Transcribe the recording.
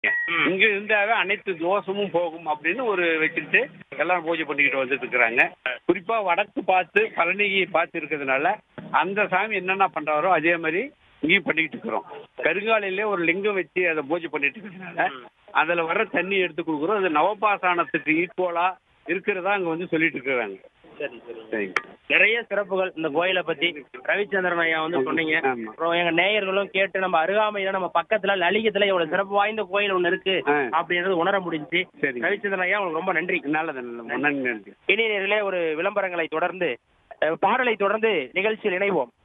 ம். இங்க இருந்தாவே அனைத்து தோஷமும் போகும் அப்படின்னு ஒரு வச்சுட்டு எல்லாரும் பூஜை பண்ணிக்கிட்டு வந்துட்டு இருக்கிறாங்க குறிப்பா வடக்கு பார்த்து பழனியை பார்த்து இருக்கிறதுனால அந்த சாமி என்னென்ன பண்றாரோ அதே மாதிரி இங்கேயும் பண்ணிக்கிட்டு இருக்கிறோம் கருங்காலையிலே ஒரு லிங்கம் வச்சு அதை பூஜை பண்ணிட்டு இருக்கிறதுனால அதுல வர்ற தண்ணி எடுத்து கொடுக்குறோம் அது நவபாசானத்துக்கு ஈக்குவலா இருக்கிறதா அங்க வந்து சொல்லிட்டு இருக்கிறாங்க சரி சரி சரிங்க நிறைய சிறப்புகள் இந்த கோயிலை பத்தி ரவிச்சந்திரன் ஐயா வந்து சொன்னீங்க ஆமா. அப்புறம் எங்க நேயர்களும் கேட்டு நம்ம அருகாமையில நம்ம பக்கத்துல லலிகத்துல இவ்வளவு சிறப்பு வாய்ந்த கோயில் ஒண்ணு இருக்கு ஆ. அப்படின்றது உணர முடிஞ்சுச்சு சரிங்க. ரவிச்சந்திரன் ஐயா உங்களுக்கு ரொம்ப நன்றி நல்லது நல்லது நன்றி நன்றி இனி நேரிலே ஒரு விளம்பரங்களை தொடர்ந்து அஹ், பாடலை தொடர்ந்து நிகழ்ச்சியில் இணைவோம்